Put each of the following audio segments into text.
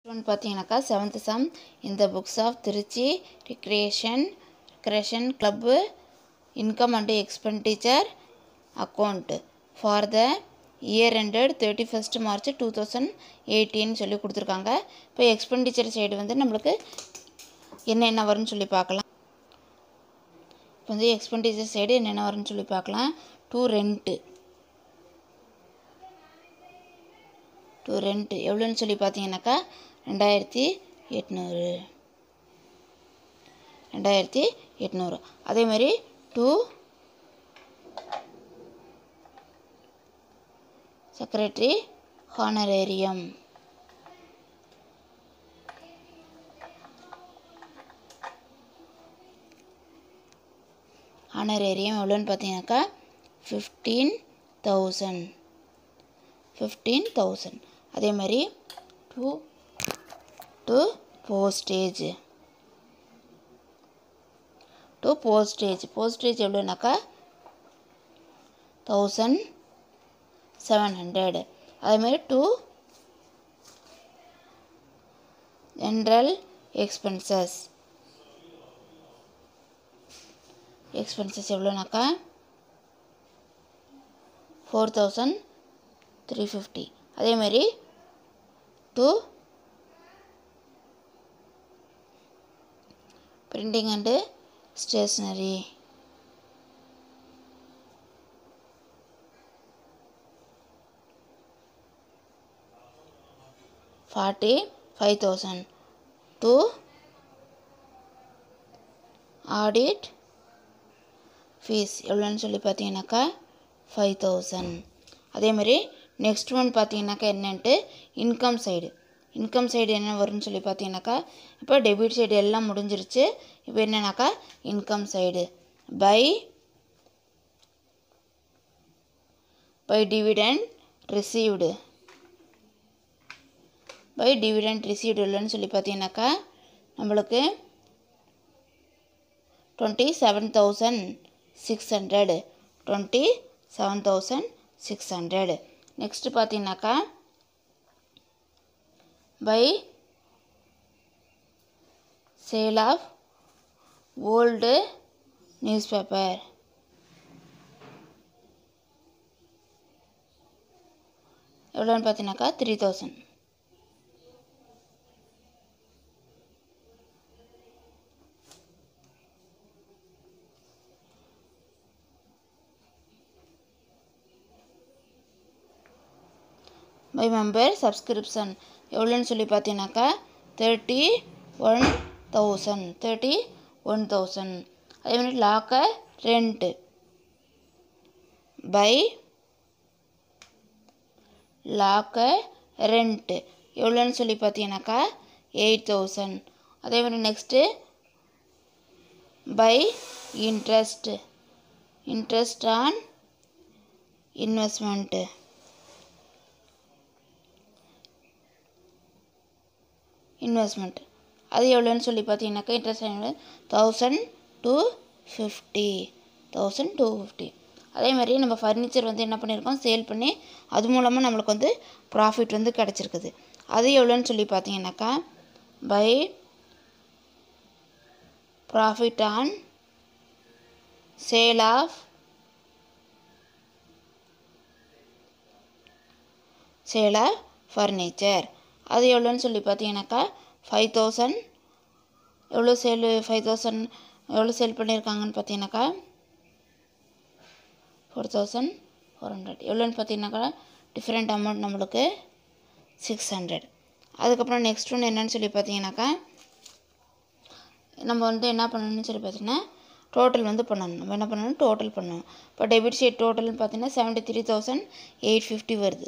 one பார்த்தீங்கன்னாக்கா seventh sum இந்த books of Tiruchi recreation recreation club income and expenditure account for the year ended thirty first March two thousand eighteen சொல்லி கொடுத்துருக்காங்க இப்போ expenditure side வந்து நம்மளுக்கு என்னென்ன வரும்னு சொல்லி பார்க்கலாம் இப்போ வந்து எக்ஸ்பெண்டிச்சர் சைடு என்னென்ன வரும்னு சொல்லி பார்க்கலாம் டூ ரெண்ட்டு டூ ரெண்ட்டு எவ்வளோன்னு சொல்லி பார்த்தீங்கன்னாக்கா ரெண்டாயிரத்தி எட்நூறு ரெண்டாயிரத்தி எட்நூறு அதே மாதிரி டூ செக்ரட்டரி ஹானரேரியம் ஹானரேரியம் எவ்வளோன்னு பார்த்தீங்கன்னாக்கா ஃபிஃப்டீன் தௌசண்ட் ஃபிஃப்டீன் தௌசண்ட் அதே மாதிரி to to postage to postage postage எவ்வளோனாக்கா தௌசண்ட் செவன் ஹண்ட்ரட் அதேமாதிரி டூ ஜென்ரல் எக்ஸ்பென்சஸ் எக்ஸ்பென்சஸ் எவ்வளோனாக்கா ஃபோர் தௌசண்ட் த்ரீ ஃபிஃப்டி அதேமாதிரி to printing and stationery forty five thousand to audit fees எவ்வளோன்னு சொல்லி பார்த்தீங்கன்னாக்கா five thousand அதேமாதிரி நெக்ஸ்ட் ஒன் பார்த்தீங்கன்னாக்கா என்னன்ட்டு இன்கம் சைடு இன்கம் சைடு என்ன வரும்னு சொல்லி பார்த்தீங்கன்னாக்கா இப்போ டெபிட் சைடு எல்லாம் முடிஞ்சிருச்சு இப்போ என்னன்னாக்கா income side by by dividend received by dividend received இல்லைன்னு சொல்லி பார்த்தீங்கன்னாக்கா நம்மளுக்கு twenty seven thousand six hundred twenty seven thousand six hundred next பார்த்தீங்கன்னாக்கா by sale of old newspaper எவ்வளோன்னு பார்த்தீங்கன்னாக்கா three thousand by member subscription எவ்வளோன்னு சொல்லி பார்த்தீங்கன்னாக்கா thirty one thousand thirty one thousand அதே மாதிரி locker rent by locker rent எவ்வளோன்னு சொல்லி பார்த்தீங்கன்னாக்கா எயிட் தௌசண்ட் அதே மாதிரி next by interest interest on investment investment அது எவ்வளோன்னு சொல்லி பார்த்தீங்கன்னாக்கா interest thousand two fifty thousand two fifty அதே மாதிரி நம்ம ஃபர்னிச்சர் வந்து என்ன பண்ணியிருக்கோம் சேல் பண்ணி அது மூலமாக நம்மளுக்கு வந்து ப்ராஃபிட் வந்து கிடச்சிருக்குது அது எவ்வளோன்னு சொல்லி பார்த்தீங்கன்னாக்கா by profit on sale of sale of furniture அது எவ்வளோன்னு சொல்லி பார்த்தீங்கன்னாக்கா ஃபைவ் தௌசண்ட் எவ்வளோ சேல் ஃபைவ் தௌசண்ட் எவ்வளோ சேல் பண்ணியிருக்காங்கன்னு பார்த்தீங்கன்னாக்கா ஃபோர் தௌசண்ட் ஃபோர் ஹண்ட்ரட் எவ்வளோன்னு பார்த்தீங்கன்னாக்கா டிஃப்ரெண்ட் அமௌண்ட் நம்மளுக்கு சிக்ஸ் ஹண்ட்ரட் அதுக்கப்புறம் நெக்ஸ்ட் ஒன்று என்னன்னு சொல்லி பார்த்தீங்கன்னாக்கா நம்ம வந்து என்ன பண்ணணும்னு சொல்லி பார்த்தீங்கன்னா டோட்டல் வந்து பண்ணணும் நம்ம என்ன பண்ணணும் டோட்டல் பண்ணணும் இப்போ டெபிட் சைட் டோட்டல்னு பார்த்தீங்கன்னா seventy three thousand eight fifty வருது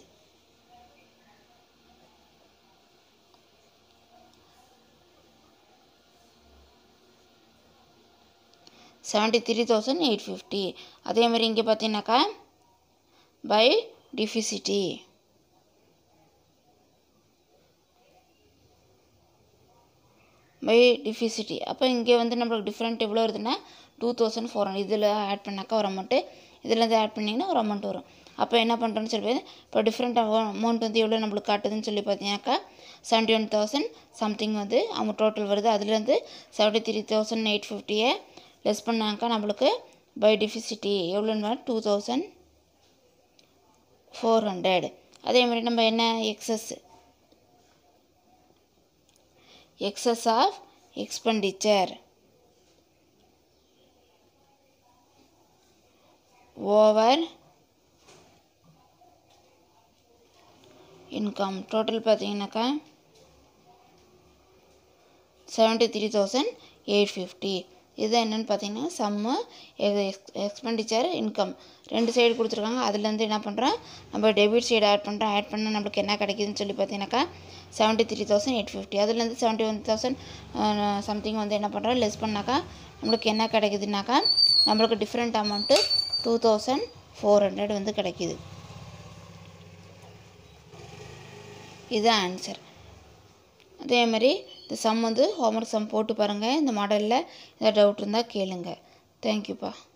seventy three thousand eight fifty அதே மாதிரி இங்கே பார்த்தீங்கன்னாக்கா பை டிஃபிசிட்டி பை டிஃபிசிட்டி அப்போ இங்கே வந்து நம்மளுக்கு டிஃப்ரெண்ட் எவ்வளோ வருதுன்னா டூ தௌசண்ட் ஃபோர் ஹண்ட்ரட் இதில் ஆட் பண்ணாக்கா ஒரு அமௌண்ட்டு இதில் இருந்து ஆட் பண்ணிங்கன்னா ஒரு அமௌண்ட் வரும் அப்போ என்ன பண்ணுறோன்னு சொல்லி இப்போ டிஃப்ரெண்ட் அமௌண்ட் வந்து எவ்வளோ நம்மளுக்கு காட்டுதுன்னு சொல்லி பார்த்தீங்கன்னாக்கா செவன்ட்டி ஒன் தௌசண்ட் சம்திங் வந்து அவங்க டோட்டல் வருது அதுலேருந்து செவன்ட்டி த்ரீ தௌசண்ட் எயிட் ஃபிஃப்டியை லெஸ் பண்ணாக்கா நம்மளுக்கு பை டிஃபிசிட்டி எவ்வளோன்னு டூ தௌசண்ட் ஃபோர் ஹண்ட்ரட் அதே மாதிரி நம்ம என்ன excess excess of expenditure over income total பார்த்தீங்கன்னாக்கா seventy three thousand eight fifty இது என்னென்னு பார்த்தீங்கன்னா சம்மு எக்ஸ்பெண்டிச்சர் இன்கம் ரெண்டு சைடு கொடுத்துருக்காங்க அதுலேருந்து என்ன பண்ணுறோம் நம்ம டெபிட் சைடு ஆட் பண்ணுறோம் ஆட் பண்ணால் நம்மளுக்கு என்ன கிடைக்குதுன்னு சொல்லி பார்த்தீங்கன்னாக்கா seventy three thousand eight fifty அதுலேருந்து செவன்ட்டி ஒன் தௌசண்ட் சம்திங் வந்து என்ன பண்ணுறோம் லெஸ் பண்ணாக்கா நம்மளுக்கு என்ன கிடைக்குதுனாக்கா நம்மளுக்கு different amount two thousand four hundred வந்து கிடைக்கிது இதுதான் ஆன்சர் அதே மாதிரி இந்த சம் வந்து ஹோம்ஒர்க் சம் போட்டு பாருங்கள் இந்த மாடலில் ஏதாவது டவுட் இருந்தால் கேளுங்க தேங்க்யூப்பா